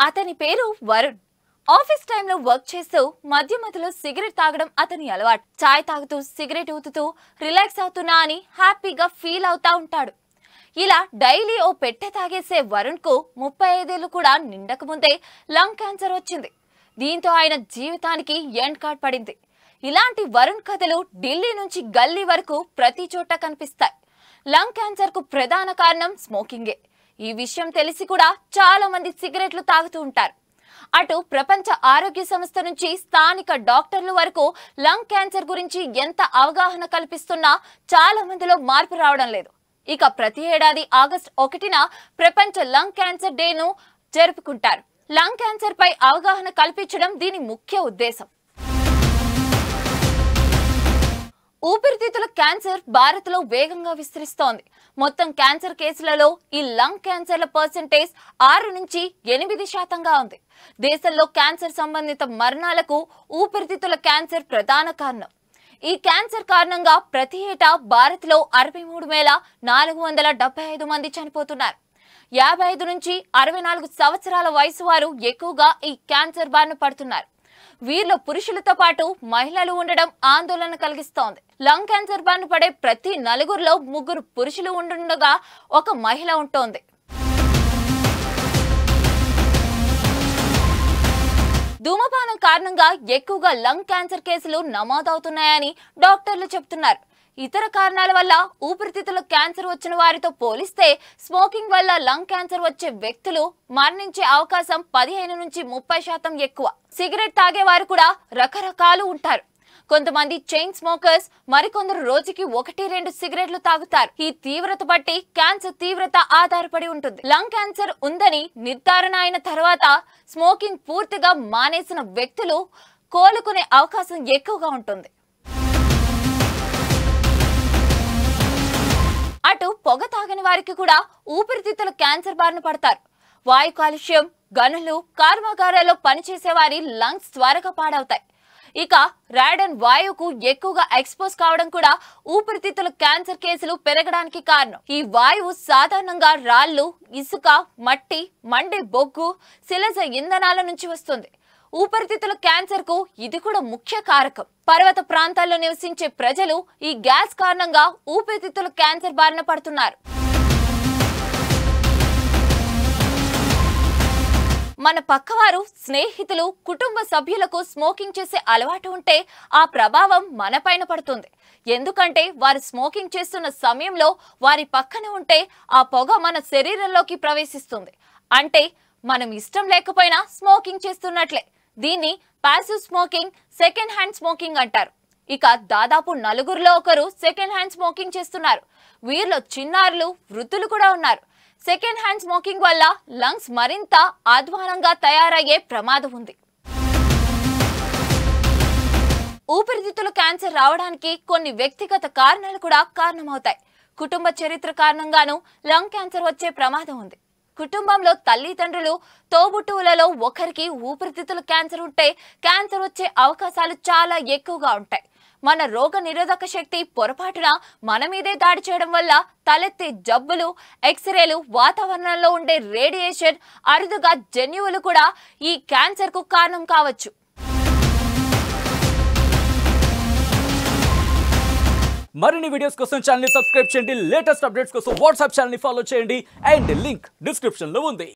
అతని పేరు వరుణ్ ఆఫీస్ టైంలో వర్క్ చేస్తూ మధ్య మధ్యలో సిగరెట్ తాగడం అతని అలవాటు చాయ్ తాగుతూ సిగరెట్ ఊతుతూ రిలాక్స్ అవుతున్నా అని హ్యాపీగా ఫీల్ అవుతా ఉంటాడు ఇలా డైలీ ఓ పెట్టె తాగేసే వరుణ్ కు ముప్పై ఐదేళ్లు కూడా నిండక ముందే లంగ్ క్యాన్సర్ వచ్చింది దీంతో ఆయన జీవితానికి ఎండ్ కార్డ్ పడింది ఇలాంటి వరుణ్ కథలు ఢిల్లీ నుంచి గల్లీ వరకు ప్రతి చోట కనిపిస్తాయి లంగ్ క్యాన్సర్ కు ప్రధాన కారణం స్మోకింగే ఈ విషయం తెలిసి కూడా చాలా మంది సిగరెట్లు తాగుతూ ఉంటారు అటు ప్రపంచ ఆరోగ్య సంస్థ నుంచి స్థానిక డాక్టర్ల వరకు లంగ్ క్యాన్సర్ గురించి ఎంత అవగాహన కల్పిస్తున్నా చాలా మందిలో మార్పు రావడం లేదు ఇక ప్రతి ఏడాది ఆగస్ట్ ఒకటిన ప్రపంచ లంగ్ క్యాన్సర్ డేను జరుపుకుంటారు లంగ్ క్యాన్సర్ పై అవగాహన కల్పించడం దీని ముఖ్య ఉద్దేశం ఊపిరితిత్తుల క్యాన్సర్ భారత్ లో వేగంగా విస్తరిస్తోంది మొత్తం క్యాన్సర్ కేసులలో ఈ లంగ్ క్యాన్సర్ల పర్సెంటేజ్ ఆరు నుంచి ఎనిమిది శాతంగా ఉంది దేశంలో క్యాన్సర్ సంబంధిత మరణాలకు ఊపిరితిత్తుల క్యాన్సర్ ప్రధాన కారణం ఈ క్యాన్సర్ కారణంగా ప్రతి ఏటా భారత్ లో అరవై మూడు వేల నాలుగు వందల డెబ్బై ఐదు మంది చనిపోతున్నారు యాభై ఐదు నుంచి అరవై నాలుగు సంవత్సరాల వయసు వారు ఎక్కువగా ఈ క్యాన్సర్ బారిన పడుతున్నారు వీరిలో పురుషులతో పాటు మహిళలు ఉండడం ఆందోళన కలిగిస్తోంది లంగ్ క్యాన్సర్ బారిన పడే ప్రతి నలుగురిలో ముగ్గురు పురుషులు ఉండుండగా ఒక మహిళ ఉంటోంది ధూమపానం కారణంగా ఎక్కువగా లంగ్ క్యాన్సర్ కేసులు నమోదవుతున్నాయని డాక్టర్లు చెబుతున్నారు ఇతర కారణాల వల్ల ఊపిరితిత్తుల క్యాన్సర్ వచ్చిన వారితో పోలిస్తే స్మోకింగ్ వల్ల లంగ్ క్యాన్సర్ వచ్చే వ్యక్తులు మరణించే అవకాశం పదిహేను నుంచి ముప్పై శాతం ఎక్కువ సిగరెట్ తాగే వారు కూడా రకరకాలు ఉంటారు కొంతమంది చైన్ స్మోకర్స్ మరికొందరు రోజుకి ఒకటి రెండు సిగరెట్లు తాగుతారు ఈ తీవ్రత బట్టి క్యాన్సర్ తీవ్రత ఆధారపడి ఉంటుంది లంగ్ క్యాన్సర్ ఉందని నిర్ధారణ అయిన తర్వాత స్మోకింగ్ పూర్తిగా మానేసిన వ్యక్తులు కోలుకునే అవకాశం ఎక్కువగా ఉంటుంది అటు పొగ తాగని వారికి కూడా ఊపిరితిత్తుల క్యాన్సర్ బారిన పడతారు వాయు కాలుష్యం గనులు కర్మాగారాల్లో పనిచేసే వారి లంగ్స్ త్వరగా పాడవుతాయి ఇక రాడన్ వాయువుకు ఎక్కువగా ఎక్స్పోజ్ కావడం కూడా ఊపిరితిత్తుల క్యాన్సర్ కేసులు పెరగడానికి కారణం ఈ వాయువు సాధారణంగా రాళ్లు ఇసుక మట్టి మండే బొగ్గు శిలజ ఇంధనాల నుంచి వస్తుంది ఊపిరితిత్తుల క్యాన్సర్ కు ఇది కూడా ముఖ్య కారకం పర్వత ప్రాంతాల్లో నివసించే ప్రజలు ఈ గ్యాస్ కారణంగా ఊపిరితిత్తుల క్యాన్సర్ బారిన పడుతున్నారు మన పక్కవారు స్నేహితులు కుటుంబ సభ్యులకు స్మోకింగ్ చేసే అలవాటు ఉంటే ఆ ప్రభావం మనపైన పడుతుంది ఎందుకంటే వారు స్మోకింగ్ చేస్తున్న సమయంలో వారి పక్కన ఉంటే ఆ పొగ మన శరీరంలోకి ప్రవేశిస్తుంది అంటే మనం ఇష్టం లేకపోయినా స్మోకింగ్ చేస్తున్నట్లే దీన్ని passive smoking second hand smoking అంటారు ఇక దాదాపు నలుగురిలో ఒకరు సెకండ్ హ్యాండ్ స్మోకింగ్ చేస్తున్నారు వీరిలో చిన్నారులు వృద్ధులు కూడా ఉన్నారు సెకండ్ హ్యాండ్ స్మోకింగ్ వల్ల లంగ్స్ మరింత అధ్వానంగా తయారయ్యే ప్రమాదం ఉంది ఊపిరితిత్తుల క్యాన్సర్ రావడానికి కొన్ని వ్యక్తిగత కారణాలు కూడా కారణమవుతాయి కుటుంబ చరిత్ర కారణంగానూ లంగ్ క్యాన్సర్ వచ్చే ప్రమాదం ఉంది కుటుంబంలో తల్లిదండ్రులు తోబుట్టువులలో ఒకరికి ఊపిరితిత్తుల క్యాన్సర్ ఉంటే క్యాన్సర్ వచ్చే అవకాశాలు చాలా ఎక్కువగా ఉంటాయి మన రోగ నిరోధక శక్తి పొరపాటున మన మీదే దాడి చేయడం వల్ల తలెత్తే జబ్బులు ఎక్స్రేలు వాతావరణంలో ఉండే రేడియేషన్ అరుదుగా జన్యువులు కూడా ఈ క్యాన్సర్ కు కారణం కావచ్చు మరిన్ని వీడియోస్ కోసం ఛానల్ సబ్స్క్రైబ్ చేయండి లేటెస్ట్ అప్డేట్స్ కోసం వాట్సాప్ ఛానల్ ఫాలో చేయండి అండ్ లింక్ డిస్క్రిప్షన్ లో ఉంది